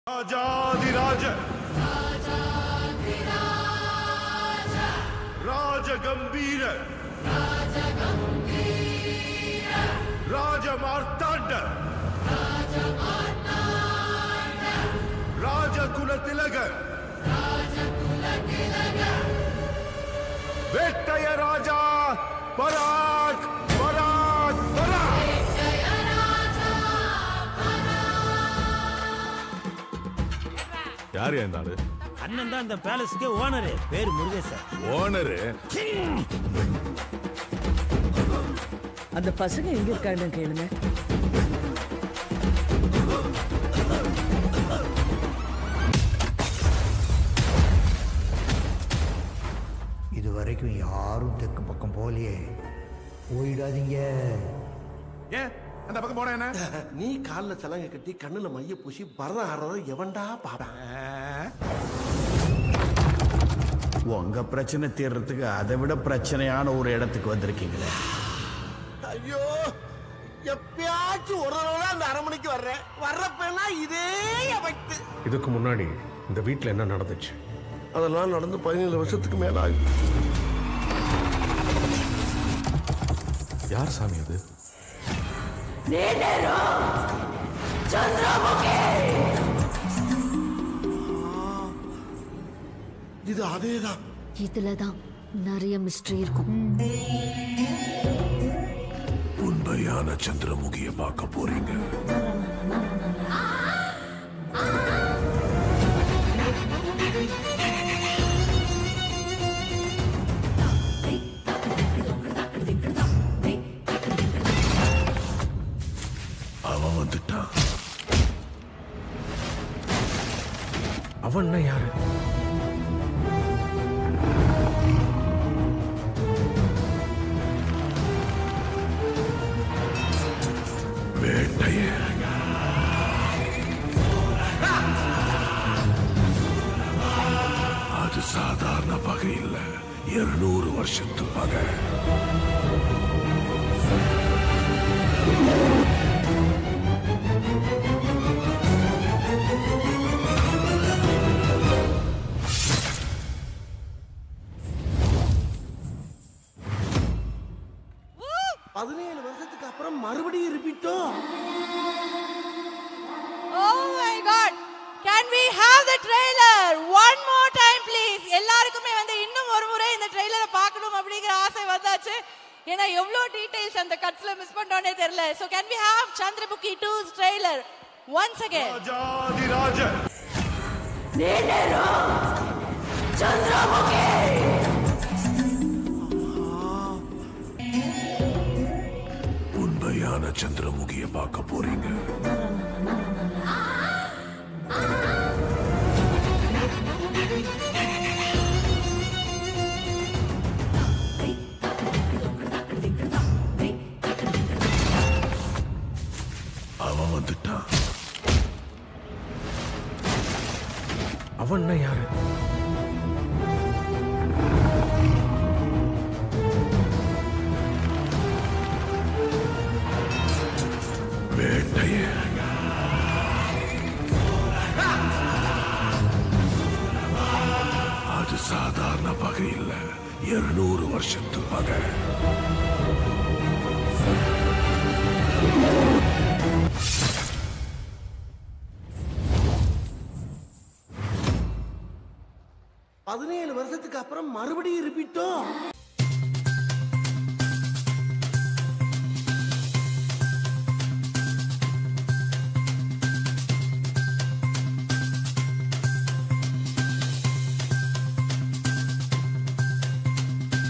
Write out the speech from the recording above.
ராஜாதிராஜ ராஜகம்பீர ராஜமார்த்தாண்ட ராஜகுலதிலக வேட்டைய ராஜா பராக் பராக் பராக் யார் இந்த ஆளு அண்ணன் தான் இந்த பேலஸ்க்கே ஓனரு பேரு முருகேசன் ஓனரு அந்த பசங்க எங்க இருக்காங்கன்னு கேளுங்க இது வரைக்கும் யாரும் தெற்கு பக்கம் போகலையே போயிடாதீங்க ஏன் அந்த பக்கம் போன என்ன நீ கால்ல சலங்கை கட்டி கண்ணுல மைய பூசி பரதம் ஆடுறத எவன்டா பாப்பான் உங்க பிரச்சனை தீர்றதுக்கு அதை விட பிரச்சனையான ஒரு இடத்துக்கு வந்திருக்கீங்களே ஐயோ எப்பயாச்சும் ஒரு தடவை அந்த அரண்மனைக்கு வர்றேன் வர்றப்பெல்லாம் இதே எஃபெக்ட் இதுக்கு முன்னாடி இந்த வீட்டில் என்ன நடந்துச்சு அதெல்லாம் நடந்து பதினேழு வருஷத்துக்கு மேல ஆகுது யார் சாமி அது இது அதேதான் இதுல தான் நிறைய மிஸ்ட்ரி இருக்கும் உண்மையான சந்திரமுகிய பார்க்க போறீங்க அவன் வந்துட்டான் அவன்னா யாரு வேட்டைய அது சாதாரண பகை இல்ல இருநூறு வருஷத்து பகை பதினேழு வருஷத்துக்கு அப்புறம் மறுபடியும் ரிப்பீட்டோம் Oh my god can we have the trailer one more time please எல்லாருக்குமே வந்து இன்னும் ஒரு முறை இந்த ட்ரெய்லரை பார்க்கணும் அப்படிங்கிற ஆசை வந்தாச்சு ஏன்னா எவ்வளவு டீடைல்ஸ் அந்த கட்ஸ்ல மிஸ் பண்ணோனே தெரியல so can we have Chandramukhi 2's trailer once again ராஜாதிராஜ உண்மையான சந்திரமுகிய பார்க்க போறீங்க அவன் வந்துட்டான் அவன்னா யாரு வேட்டைய அது சாதாரண பகை இல்ல இருநூறு வருஷத்து பகை பதினேழு வருஷத்துக்கு அப்புறம் மறுபடியும் ரிப்பீட்டோம்